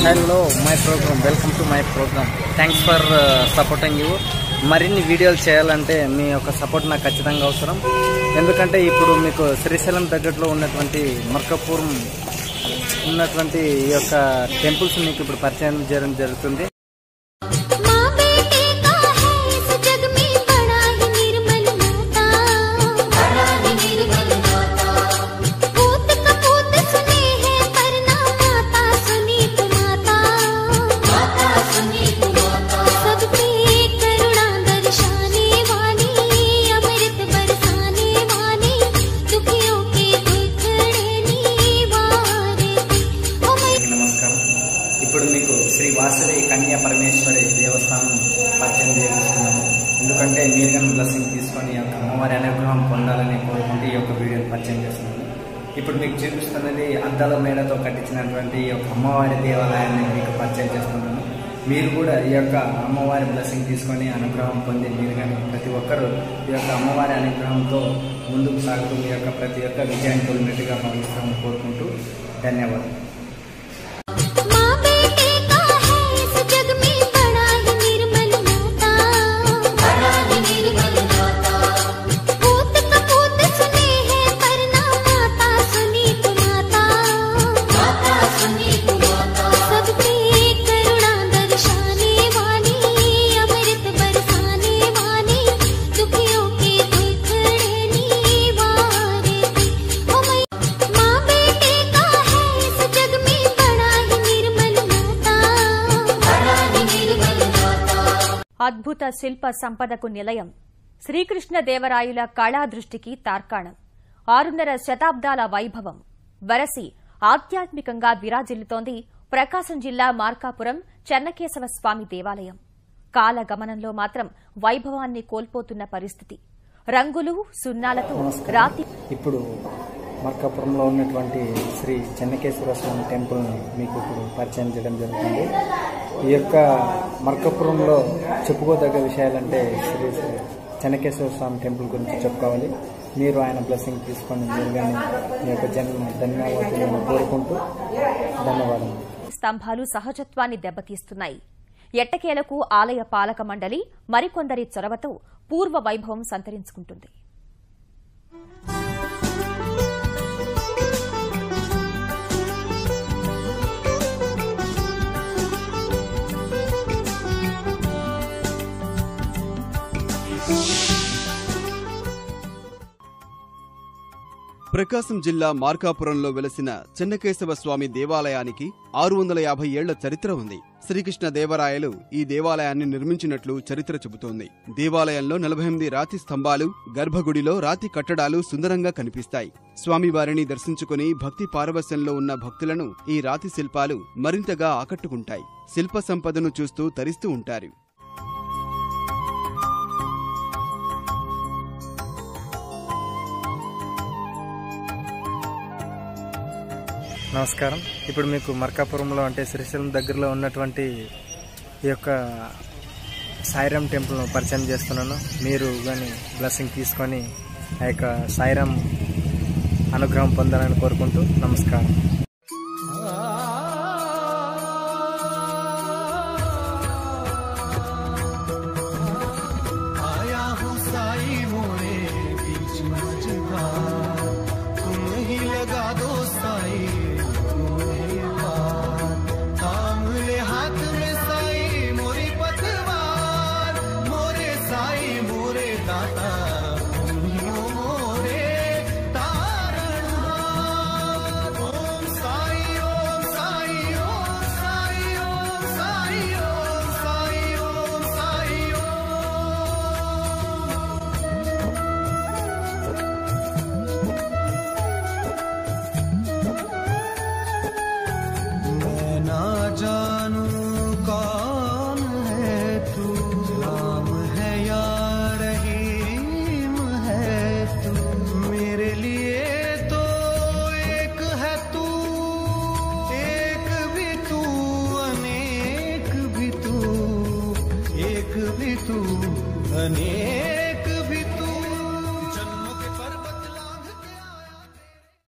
hello my programme welcome to my programme thanks for supporting you మరిన్ని వీడియోలు చేయాలంటే మీ యొక్క సపోర్ట్ నాకు ఖచ్చితంగా అవసరం ఎందుకంటే ఇప్పుడు మీకు శ్రీశైలం దగ్గరలో ఉన్నటువంటి మర్కపూర్ ఉన్నటువంటి ఈ యొక్క టెంపుల్స్ మీకు ఇప్పుడు పరిచయం చేయడం జరుగుతుంది माँ बेटे का है इस जग में बड़ा ही निर्मल नाता बड़ा ही निर्मल नाता पूत कपूत सुने हैं पर ना माता सुनी तो माता माता सुनी तो माता सब पे करुणा दर्शाने वाली अमृत बरसाने वाली दुखियों के दुखड़े निवारे ओ मैं నమస్కారం ఇప్పుడు మీకు శ్రీ వాసవి కన్యా పరమేశ్వరి దేవస్థానం పరిచయం చేస్తున్నాము ఎందుకంటే మీరు కానీ బ్లెస్సింగ్ తీసుకొని ఈ యొక్క అమ్మవారి అనుగ్రహం పొందాలని కోరుకుంటూ ఈ యొక్క వీడియోని పరిచయం చేస్తున్నాను ఇప్పుడు మీకు చూపిస్తున్నది అద్దాల మేడతో కట్టించినటువంటి ఈ యొక్క అమ్మవారి దేవాలయాన్ని మీకు పరిచయం చేస్తున్నాను మీరు కూడా ఈ యొక్క అమ్మవారి బ్లెస్సింగ్ తీసుకొని అనుగ్రహం పొంది మీరు కానీ ప్రతి ఒక్కరూ ఈ యొక్క అమ్మవారి అనుగ్రహంతో ముందుకు సాగుతూ మీ యొక్క ప్రతి ఒక్క విజయాన్ని తొలినట్టుగా భావిస్తామని కోరుకుంటూ ధన్యవాదాలు माँ बेटे का है इस जग में बड़ा ही निर्मल नाता बड़ा ही निर्मल नाता पूत कपूत सुने हैं पर ना माता सुनी तो माता माता सुनी तो माता सब पे करुणा दर्शाने वाली अमृत बरसाने वाली दुखियों के दुखड़े निवारे ओ मैं माँ बेटे का है इस जग में बड़ा ही निर्मल नाता बड़ा ही निर्मल नाता అద్భుత శిల్ప సంపదకు నిలయం శ్రీకృష్ణదేవరాయుల కళా దృష్టికి తార్కాణం ఆరున్నర శతాబ్దాల వైభవం వరసి ఆధ్యాత్మికంగా విరాజిల్లుతోంది ప్రకాశం జిల్లా మార్కాపురం చెన్నకేశవ స్వామి దేవాలయం కాలగమనంలో మాత్రం వైభవాన్ని కోల్పోతున్న పరిస్థితి రంగులు సున్నాలతో రాతి ఇప్పుడు మార్కాపురంలో ఉన్నటువంటి శ్రీ చెన్నకేశ్వర స్వామి టెంపుల్ని మీకు ఇప్పుడు పరిచయం చేయడం జరుగుతుంది ఈ యొక్క మార్కాపురంలో చెప్పుకోదగ్గ విషయాలంటే శ్రీ శ్రీ చెన్నకేశ్వర స్వామి టెంపుల్ గురించి చెప్పుకోవాలి మీరు ఆయన బ్లెస్సింగ్ తీసుకొని మీరు కానీ మీ యొక్క జన్మ ధన్యవాదాలను కోరుకుంటూ ధన్యవాదాలు స్తంభాలు సహజత్వాన్ని దెబ్బతీస్తున్నాయి ఎట్టకేలకు ఆలయ పాలక మండలి మరికొందరి చొరవతో పూర్వ వైభవం సంతరించుకుంటుంది ప్రకాశం జిల్లా మార్కాపురంలో వెలసిన చెన్నకేశవ స్వామి దేవాలయానికి ఆరు వందల యాభై ఏళ్ల చరిత్ర ఉంది శ్రీకృష్ణ దేవరాయలు ఈ దేవాలయాన్ని నిర్మించినట్లు చరిత్ర చెబుతోంది దేవాలయంలో నలభై ఎనిమిది రాతి స్తంభాలు గర్భగుడిలో రాతి కట్టడాలు సుందరంగా కనిపిస్తాయి స్వామివారిని దర్శించుకుని భక్తి పారవస్యంలో ఉన్న భక్తులను ఈ రాతి శిల్పాలు మరింతగా ఆకట్టుకుంటాయి శిల్ప సంపదను చూస్తూ తరిస్తూ ఉంటారు నమస్కారం ఇప్పుడు మీకు మర్కాపురంలో అంటే శ్రీశైలం దగ్గరలో ఉన్నటువంటి ఈ యొక్క సాయిరామ్ టెంపుల్ను పరిచయం చేస్తున్నాను మీరు కానీ బ్లెస్సింగ్ తీసుకొని ఆ యొక్క సాయిరామ్ అనుగ్రహం పొందాలని కోరుకుంటూ నమస్కారం आया हूँ साई मोरे बीच मझधार तुम ही लगा दो साई तुम्हें पार थाम ले हाथ में साई मोरी पतवार मोरे साई मोरे दाता तुम ही हो मोरे तारणहार ओम साई ओम साई ओम साई ओम साई ओम साई ओम साई ओम मैं ना जानू कौन है तू राम है या रहीम है तू मेरे लिए तो एक है तू एक भी तू अनेक भी तू एक भी तू अनेक